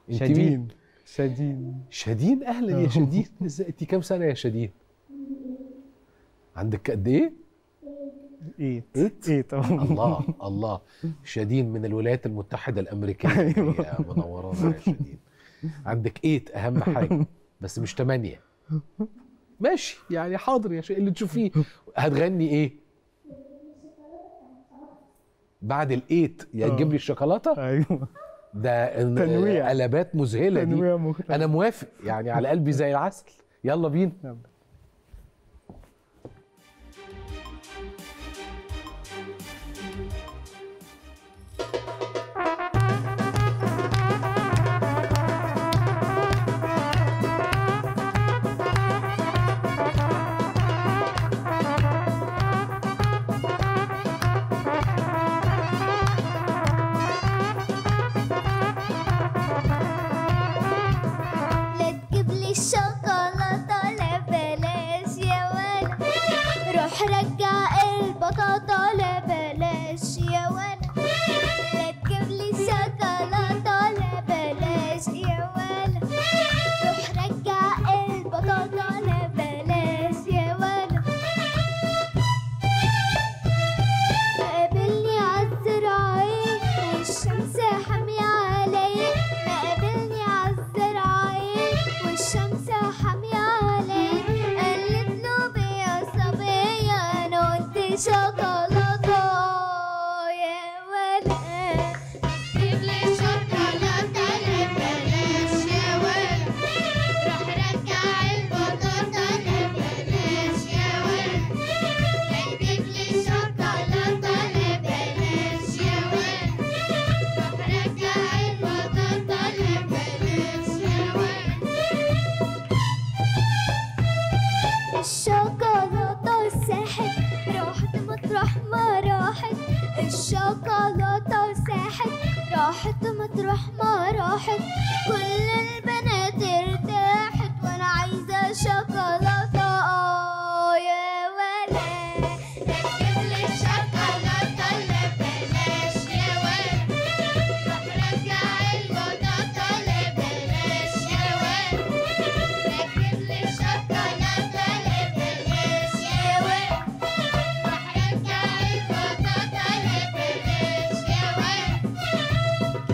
انت مين؟ شادين شادين شادين اهلا يا آه. شادين ازاي انت كام سنه يا شادين عندك قد ايه ايت إيت؟ ايت اه الله الله شادين من الولايات المتحده الامريكيه أيوة. يا منورانا يا شادين عندك ايت اهم حاجه بس مش تمانية ماشي يعني حاضر يا شادين اللي تشوفيه هتغني ايه بعد الايت يا آه. تجيب لي الشوكولاته ايوه ده تنويع. قلبات مذهله دي تنويع مختلف انا موافق يعني على قلبي زي العسل يلا بينا يلا. لا تجيب لي الشوكولاتة لا بلاش يا ولد روح رجع البطاطا لا بلاش يا ولد لا تجيب لي الشوكولاتة لا بلاش يا ولد روح رجع البطاطا لا بلاش يا ولد قابلني عالزراعين والشمس حامية علي قابلني عالزراعين والشمس حامية علي قالت له بيا صبية أنا قلت شوكولاتة يا ولد جيب لي شوكولاتة لا بلاش يا ولد روح رجع البطاطا لا بلاش يا ولد تجيب لي شوكولاتة لا بلاش يا ولد روح رجع البطاطا لا بلاش يا ولد الشوكولاتة ساحت راحت مطرح ما راحت الشوكولاتة ساحت راحت مطرح ما راحت كل البنات ارتاحت وانا عايزة شوكولاتة اه يا ولد تجيب لي شوكولاتة لا بلاش يا ولد روح رجع البطاطا لا بلاش يا ولد تجيب لي شوكولاتة لا بلاش يا ولد روح رجع البطاطا لا بلاش يا ولد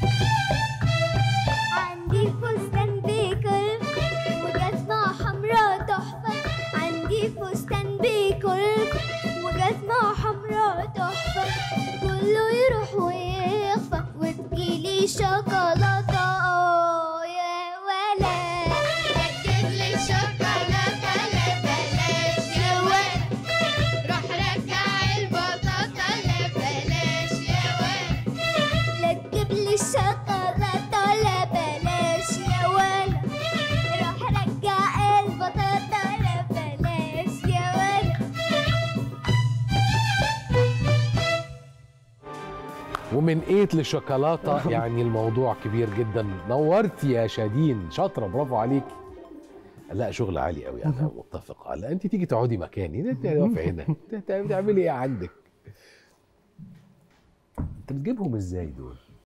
عندي فستان بكل وجزمة حمرا تحفة عندي فستان بكل وجزمة حمرا تحفة كله يروح ويخفى وتجيلي شوكولاتة اه يا ولد تجيب لي شوكولاتة لا بلاش يا ولد روح رجع البطاطا لا بلاش يا ولد لا تجيب لي الشوكولاتة لا بلاش يا ولد روح رجع البطاطا لا بلاش يا ولد ومن ايت لشوكولاته يعني الموضوع كبير جدا نورت يا شادين شاطره برافو عليك لا شغل عالي قوي انا متفق لا انت تيجي تقعدي مكاني انت واقفه هنا انت بتعملي ايه عندك انت بتجيبهم ازاي دول